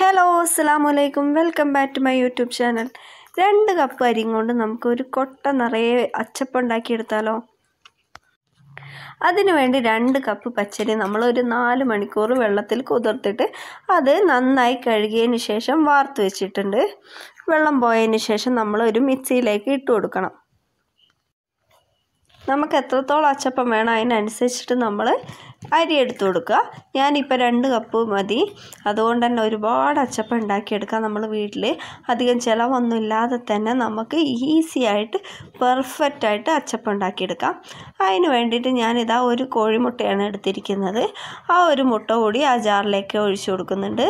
hello അസ്സാം വലൈക്കും welcome back to my YouTube channel രണ്ട് കപ്പ് അരിയും കൊണ്ട് നമുക്ക് ഒരു കൊട്ട നിറയെ അച്ചപ്പം ഉണ്ടാക്കിയെടുത്താലോ അതിനു വേണ്ടി രണ്ട് കപ്പ് പച്ചരി നമ്മൾ ഒരു നാല് മണിക്കൂർ വെള്ളത്തിൽ കുതിർത്തിട്ട് അത് നന്നായി കഴുകിയതിന് ശേഷം വാർത്ത് വെച്ചിട്ടുണ്ട് വെള്ളം പോയതിന് ശേഷം നമ്മൾ ഒരു മിക്സിയിലേക്ക് ഇട്ട് കൊടുക്കണം നമുക്ക് എത്രത്തോളം അച്ചപ്പം വേണം അതിനനുസരിച്ചിട്ട് നമ്മൾ അരി എടുത്തു കൊടുക്കുക ഞാനിപ്പോൾ രണ്ട് കപ്പ് മതി അതുകൊണ്ട് തന്നെ ഒരുപാട് അച്ചപ്പം ഉണ്ടാക്കിയെടുക്കാം നമ്മൾ വീട്ടിൽ അധികം ചിലവൊന്നും ഇല്ലാതെ തന്നെ നമുക്ക് ഈസി ആയിട്ട് പെർഫെക്റ്റ് ആയിട്ട് അച്ചപ്പം ഉണ്ടാക്കിയെടുക്കാം അതിന് വേണ്ടിയിട്ട് ഞാനിതാ ഒരു കോഴിമുട്ടയാണ് എടുത്തിരിക്കുന്നത് ആ ഒരു മുട്ട കൂടി ആ ജാറിലേക്ക് ഒഴിച്ചു കൊടുക്കുന്നുണ്ട്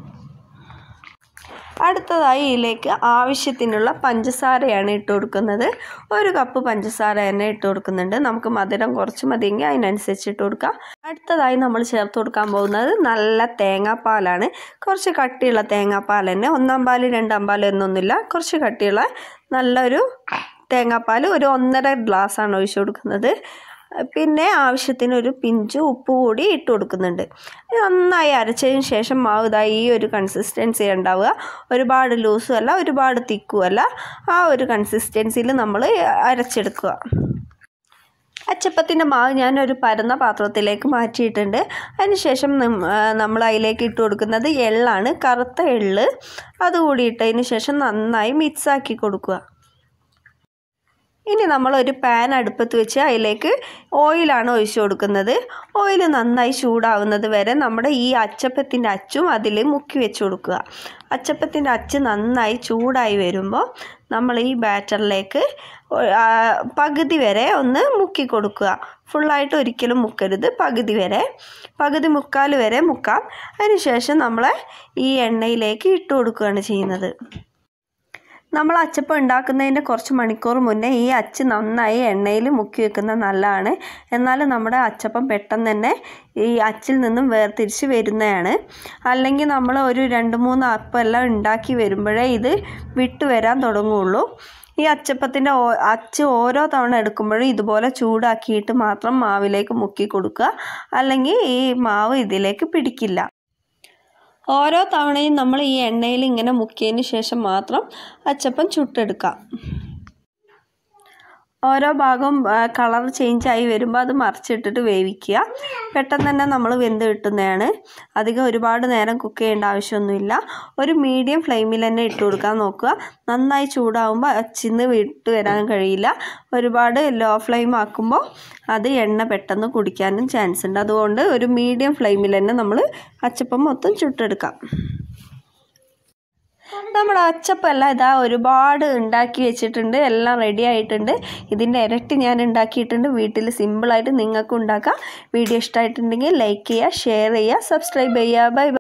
അടുത്തതായി ഇതിലേക്ക് ആവശ്യത്തിനുള്ള പഞ്ചസാരയാണ് ഇട്ട് കൊടുക്കുന്നത് ഒരു കപ്പ് പഞ്ചസാര തന്നെ ഇട്ട് കൊടുക്കുന്നുണ്ട് നമുക്ക് മധുരം കുറച്ച് മതിയെങ്കിൽ അതിനനുസരിച്ച് ഇട്ട് കൊടുക്കാം അടുത്തതായി നമ്മൾ ചേർത്ത് കൊടുക്കാൻ പോകുന്നത് നല്ല തേങ്ങാപ്പാലാണ് കുറച്ച് കട്ടിയുള്ള തേങ്ങാപ്പാൽ തന്നെ ഒന്നാം പാൽ രണ്ടാം പാൽ എന്നൊന്നുമില്ല കുറച്ച് കട്ടിയുള്ള നല്ലൊരു തേങ്ങാപ്പാൽ ഒരു ഒന്നര ഗ്ലാസ്സാണ് ഒഴിച്ചു കൊടുക്കുന്നത് പിന്നെ ആവശ്യത്തിന് ഒരു പിഞ്ച് ഉപ്പ് കൂടി ഇട്ട് കൊടുക്കുന്നുണ്ട് നന്നായി അരച്ചതിന് ശേഷം മാവ് ഇതാ ഈ ഒരു കൺസിസ്റ്റൻസി ഉണ്ടാവുക ഒരുപാട് ലൂസും അല്ല ഒരുപാട് തിക്കും അല്ല ആ ഒരു കൺസിസ്റ്റൻസിയിൽ നമ്മൾ അരച്ചെടുക്കുക അച്ചപ്പത്തിൻ്റെ മാവ് ഞാനൊരു പരന്ന പാത്രത്തിലേക്ക് മാറ്റിയിട്ടുണ്ട് അതിനുശേഷം നമ്മൾ അതിലേക്ക് ഇട്ട് കൊടുക്കുന്നത് എള്ളാണ് കറുത്ത എള്ള് അതുകൂടി ഇട്ടതിന് ശേഷം നന്നായി മിക്സാക്കി കൊടുക്കുക ഇനി നമ്മളൊരു പാൻ അടുപ്പത്ത് വെച്ച് അതിലേക്ക് ഓയിലാണ് ഒഴിച്ചു കൊടുക്കുന്നത് ഓയിൽ നന്നായി ചൂടാവുന്നത് വരെ നമ്മുടെ ഈ അച്ചപ്പത്തിൻ്റെ അച്ചും അതിൽ മുക്കി വെച്ച് കൊടുക്കുക അച്ചപ്പത്തിൻ്റെ അച്ച് നന്നായി ചൂടായി വരുമ്പോൾ നമ്മൾ ഈ ബാറ്ററിലേക്ക് പകുതി വരെ ഒന്ന് മുക്കി കൊടുക്കുക ഫുള്ളായിട്ട് ഒരിക്കലും മുക്കരുത് പകുതി വരെ പകുതി മുക്കാൽ വരെ മുക്കാം അതിനുശേഷം നമ്മൾ ഈ എണ്ണയിലേക്ക് ഇട്ട് കൊടുക്കുകയാണ് ചെയ്യുന്നത് നമ്മൾ അച്ചപ്പം ഉണ്ടാക്കുന്നതിൻ്റെ കുറച്ച് മണിക്കൂർ മുന്നേ ഈ അച്ച് നന്നായി എണ്ണയിൽ മുക്കി വെക്കുന്നത് നല്ലതാണ് എന്നാൽ നമ്മുടെ അച്ചപ്പം പെട്ടെന്ന് തന്നെ ഈ അച്ചിൽ നിന്നും വേർതിരിച്ച് വരുന്നതാണ് അല്ലെങ്കിൽ നമ്മൾ ഒരു രണ്ട് മൂന്ന് അപ്പം എല്ലാം ഉണ്ടാക്കി വരുമ്പോഴേ ഇത് വിട്ടു വരാൻ തുടങ്ങുള്ളൂ ഈ അച്ചപ്പത്തിൻ്റെ അച്ച് ഓരോ തവണ എടുക്കുമ്പോഴും ഇതുപോലെ ചൂടാക്കിയിട്ട് മാത്രം മാവിലേക്ക് മുക്കി കൊടുക്കുക അല്ലെങ്കിൽ ഈ മാവ് ഇതിലേക്ക് പിടിക്കില്ല ഓരോ തവണയും നമ്മൾ ഈ എണ്ണയിൽ ഇങ്ങനെ മുക്കിയതിന് ശേഷം മാത്രം അച്ചപ്പം ചുട്ടെടുക്കാം ഓരോ ഭാഗവും കളർ ചേഞ്ച് ആയി വരുമ്പോൾ അത് മറിച്ചിട്ടിട്ട് വേവിക്കുക പെട്ടെന്ന് തന്നെ നമ്മൾ വെന്ത് കിട്ടുന്നതാണ് അധികം ഒരുപാട് നേരം കുക്ക് ചെയ്യേണ്ട ആവശ്യമൊന്നുമില്ല ഒരു മീഡിയം ഫ്ലെയിമിൽ തന്നെ ഇട്ട് കൊടുക്കാൻ നോക്കുക നന്നായി ചൂടാകുമ്പോൾ അച്ചിന്ന് വിട്ട് വരാൻ കഴിയില്ല ഒരുപാട് ലോ ഫ്ലെയിം ആക്കുമ്പോൾ അത് എണ്ണ പെട്ടെന്ന് കുടിക്കാനും ചാൻസ് ഉണ്ട് അതുകൊണ്ട് ഒരു മീഡിയം ഫ്ലെയിമിൽ തന്നെ നമ്മൾ അച്ചപ്പം മൊത്തം ചുട്ടെടുക്കാം നമ്മുടെ അച്ചപ്പെല്ലാം ഇതാ ഒരുപാട് ഉണ്ടാക്കി വെച്ചിട്ടുണ്ട് എല്ലാം റെഡി ആയിട്ടുണ്ട് ഇതിൻ്റെ ഇരട്ടി ഞാൻ ഉണ്ടാക്കിയിട്ടുണ്ട് വീട്ടിൽ സിമ്പിളായിട്ട് നിങ്ങൾക്ക് ഉണ്ടാക്കാം വീഡിയോ ഇഷ്ടമായിട്ടുണ്ടെങ്കിൽ ലൈക്ക് ചെയ്യുക ഷെയർ ചെയ്യുക സബ്സ്ക്രൈബ് ചെയ്യുക ബൈ